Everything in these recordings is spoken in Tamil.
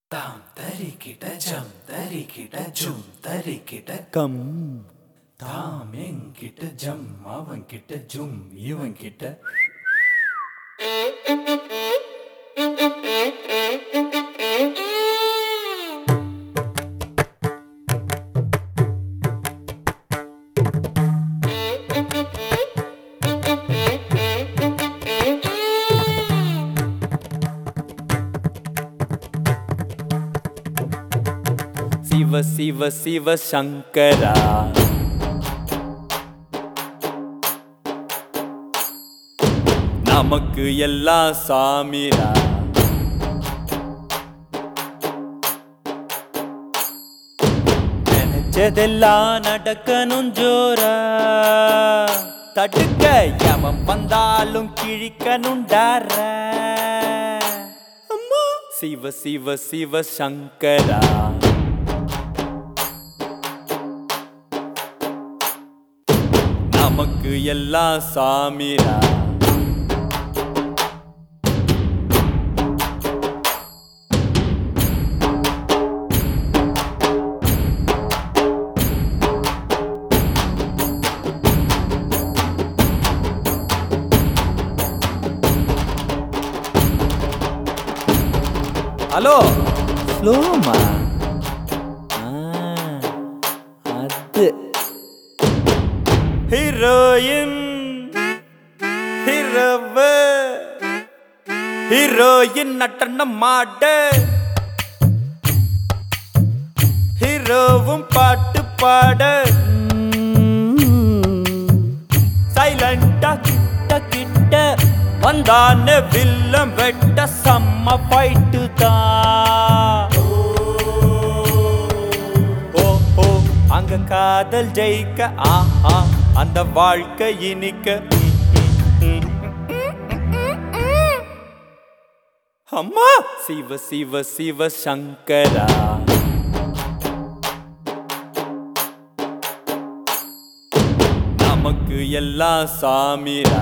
தாம் தரிக்கிட ஜம் தரிக்கிட ஜும் தரிக்கிட கம் தாம் என்கிட்ட ஜம் அவன் கிட்ட ஜும் இவன் கிட்ட சிவ சிவ சிவ சங்கரா நமக்கு எல்லாம் சாமிரா நினைச்சதெல்லாம் நடக்கணும் ஜோரா தடுக்க எவன் வந்தாலும் கிழிக்கணும் டாரா அம்மா சிவ சிவ சிவ சங்கரா நமக்கு எல்லாம் சாமிரா ஹலோ ஸ்லோமா அது ஹீரோயின் ஹீரோவ ஹீரோயின் நட்டன மாட ஹீரோவும் பாட்டு பாட சைலண்டா கிட்ட கிட்ட வந்தான வில்லம் வெட்ட செம்ம ஃபைட்டு தான் ஓ ஓ அங்க காதல் ஜெயிக்க ஆஹா அந்த வாழ்க்கை இனிக்க ம், ம், ம். அம்மா சிவ சிவ சிவ சங்கரா நமக்கு எல்லாம் சாமிரா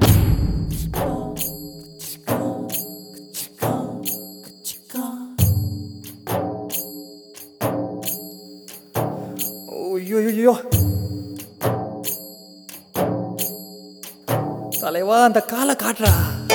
ஐயோ தலைவா அந்த காலை காட்டுறா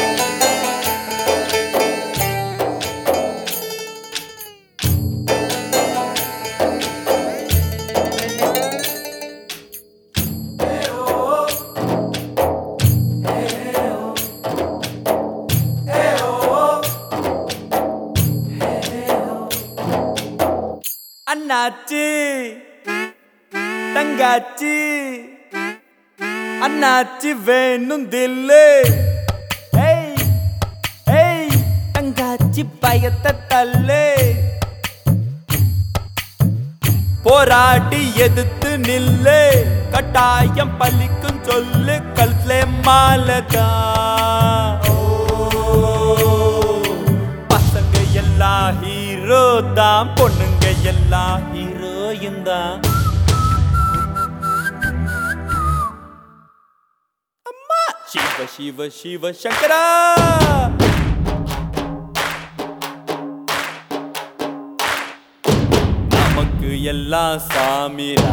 அண்ணாச்சி தங்காச்சி அண்ணாச்சி வேணும் தில்லு ஏய் ஏய் தங்காச்சி பயத்தை தள்ளு போராடி எதிர்த்து நில்லு கட்டாயம் பள்ளிக்கும் சொல்லு கல்லே மாலதா பசங்க எல்லாம் ஹீரோ தான் பொண்ணுங்க எல்லாம் ஹீரோயின் தான் அம்மா சிவ சிவ சிவ சங்கரா நமக்கு எல்லாம் சாமிரா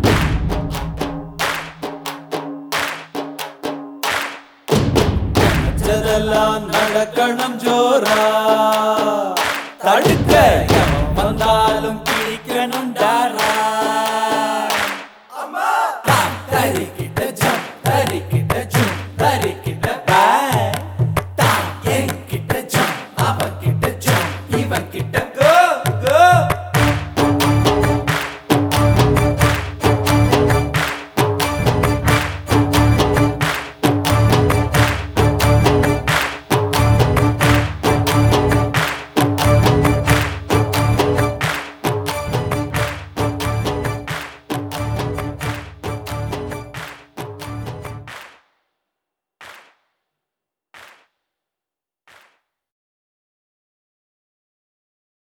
நினைச்சதெல்லாம் நடக்கணும் ஜோரா தடுக்க எவன் வந்தாலும் கிழிக்கணும் டாரா